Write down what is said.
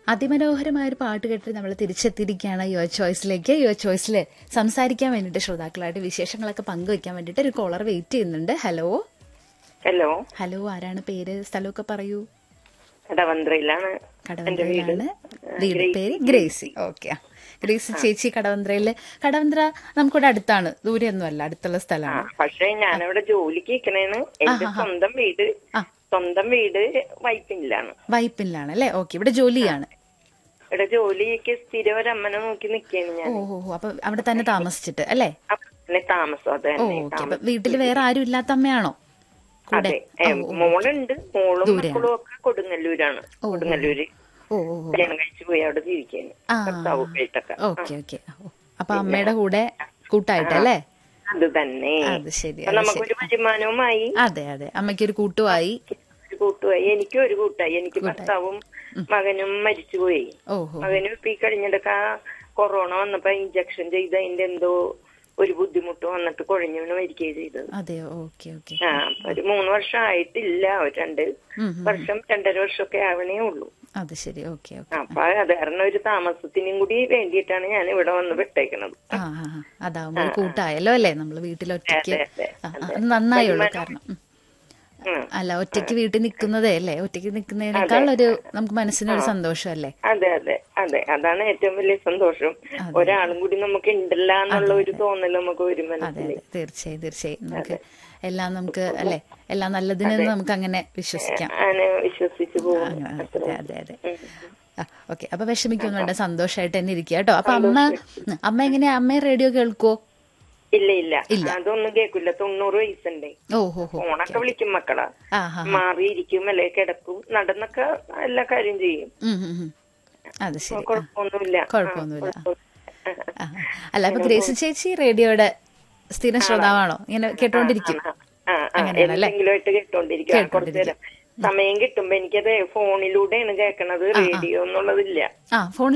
അതിമനോഹരമായ ഒരു പാട്ട് കേട്ടിട്ട് നമ്മൾ തിരിച്ചെത്തിയിരിക്കുകയാണ് യുവർ ചോയ്സിലേക്ക് യുവർ ചോയ്സിൽ സംസാരിക്കാൻ വേണ്ടിയിട്ട് ശ്രോതാക്കളായിട്ട് വിശേഷങ്ങളൊക്കെ പങ്കുവെക്കാൻ വേണ്ടിയിട്ട് ഒരു കോളർ വെയിറ്റ് ചെയ്യുന്നുണ്ട് ഹലോ ഹലോ ഹലോ ആരാണ് പേര് സ്ഥലമൊക്കെ പറയൂ കടവന്ത്രയിലാണ് കടവന്ത്രയിലാണ് വീട് പേര് ഗ്രേസി ഓക്കെ ഗ്രേസി ചേച്ചി കടവന്ത്രയില് കടവന്ത്ര നമുക്കിവിടെ അടുത്താണ് ദൂരെയൊന്നും അല്ല അടുത്തുള്ള ആ സ്ഥലമാണ് പക്ഷെ ഞാനിവിടെ ജോലിക്ക് നിൽക്കണേന്ന് എന്റെ സ്വന്തം വീട് ആ. സ്വന്തം വീട് വൈപ്പിനിലാണ് വൈപ്പിലാണ് അല്ലേ ഓക്കെ ഇവിടെ ജോലിയാണ് ഇവിടെ ജോലിക്ക് സ്ഥിരം ഒരു അമ്മനെ നോക്കി നിൽക്കാണ് ഞാൻ ഓ ഓ ഓ, അപ്പൊ അവിടെ തന്നെ താമസിച്ചിട്ട് അല്ലേ അപ്പൊ പിന്നെ താമസം അത് ഓ തന്നെ ഓക്കെ അപ്പൊ വീട്ടിൽ വേറെ ആരും ഇല്ലാത്ത അമ്മയാണോ കൂടെ അതെ ഏ, മോളുണ്ട് മോളും മക്കളും ഒക്കെ കൊടുങ്ങല്ലൂരാണ് കൊടുങ്ങല്ലൂര് ഓ ഓ ഓ. കല്യാണം കഴിച്ചു പോയി അവിടെ ജീവിക്കാണ് ആ ഭർത്താവ് പോയിട്ടൊക്കെ ഓക്കെ ഓക്കെ ഓ, അപ്പൊ അമ്മയുടെ കൂടെ കൂട്ടായിട്ടല്ലേ അത് തന്നെ അത് ശരി അപ്പൊ നമുക്കൊരു വരുമാനവുമായി അതെ അതെ അമ്മയ്ക്കൊരു കൂട്ടുമായി ഒരു കൂട്ടുമായി എനിക്കും ഒരു കൂട്ടായി എനിക്ക് ഭർത്താവും മകനും മരിച്ചുപോയി ഓഹോ മകനും ഇപ്പൊ ഈ കഴിഞ്ഞിടക്ക് ആ കൊറോണ വന്നപ്പോ ഇഞ്ചക്ഷൻ ചെയ്ത് അതിന്റെ എന്തോ ഒരു ബുദ്ധിമുട്ട് വന്നിട്ട് കുഴഞ്ഞവന് മരിക്കുകയും ചെയ്തത് അതെയോ ഓക്കെ ഓക്കെ ആ അപ്പൊ ഒരു മൂന്ന് വർഷം ആയിട്ടില്ല ഒരു രണ്ട് വർഷം രണ്ടര വർഷമൊക്കെ ആവണേ ഉള്ളൂ അത് ശരി ഓക്കെ ഓക്കെ അപ്പൊ അത് കാരണം ഒരു താമസത്തിനും കൂടി വേണ്ടിയിട്ടാണ് ഞാൻ ഇവിടെ വന്ന് വിട്ടേക്കണത് ആ ആ ആ. അതാവുമ്പോ ഒരു കൂട്ടായല്ലോ അല്ലേ നമ്മള് വീട്ടിൽ ഒറ്റയ്ക്ക് അതെ, അതെ, ആ, ആ, അത് നന്നായുള്ളൂ കാരണം ഉം. ഉം. അല്ല ഒറ്റയ്ക്ക് വീട്ടിൽ നിൽക്കുന്നതേ അല്ലേ ഒറ്റയ്ക്ക് നിൽക്കുന്നതിനേക്കാൾ ഒരു നമുക്ക് മനസ്സിനൊരു സന്തോഷമല്ലേ അതെ അതെ അതെ അതാണ് ഏറ്റവും വലിയ സന്തോഷം ഒരാളും കൂടി നമുക്ക് ഉണ്ടല്ല എന്നുള്ള ഒരു തോന്നൽ നമുക്ക് വരും അതെ മനസ്സിൽ അതെ തീർച്ചയായും തീർച്ചയായും നമുക്ക് എല്ലാം നമുക്ക് അല്ലേ എല്ലാം നല്ലതിനെന്ന് നമുക്ക് അങ്ങനെ വിശ്വസിക്കാം അങ്ങനെ വിശ്വസിച്ചു പോകും ആ, അതെ അതെ അതെ ഓക്കെ അപ്പൊ വിഷമിക്കൊന്നും വേണ്ട സന്തോഷമായിട്ട് തന്നെ ഇരിക്കുക കേട്ടോ അപ്പൊ അമ്മ ഉം, അമ്മ എങ്ങനെയാ അമ്മ റേഡിയോ കേൾക്കുവോ ഇല്ല ഇല്ല അതൊന്നും കേൾക്കില്ല തൊണ്ണൂറ് വയസ്സുണ്ടേ ഓ ഹോ ഹോ ഫോണൊക്കെ വിളിക്കും മക്കളാ ആ ഹാ മാറിയിരിക്കും അല്ലെ കിടക്കും നടന്നൊക്കെ എല്ലാ കാര്യം ചെയ്യും ഉം, ഉം, ഉം. അത് ശരി ആ, കുഴപ്പമൊന്നുമില്ല കുഴപ്പമൊന്നുമില്ല ആ, ആ. അല്ല അപ്പൊ ഗ്രേസി ചേച്ചി റേഡിയോയുടെ സ്ഥിരം ശ്രോതാവാണോ ഇങ്ങനെ കേട്ടോണ്ടിരിക്കും ആ, ആ, എന്തെങ്കിലും ആയിട്ട് കേട്ടോണ്ടിരിക്കും കുറച്ചു നേരം സമയം കിട്ടുമ്പോ എനിക്കത് ഫോണിലൂടെയാണ് കേൾക്കണത് റേഡിയോ എന്നുള്ളതില്ല ആ ഫോണിൽ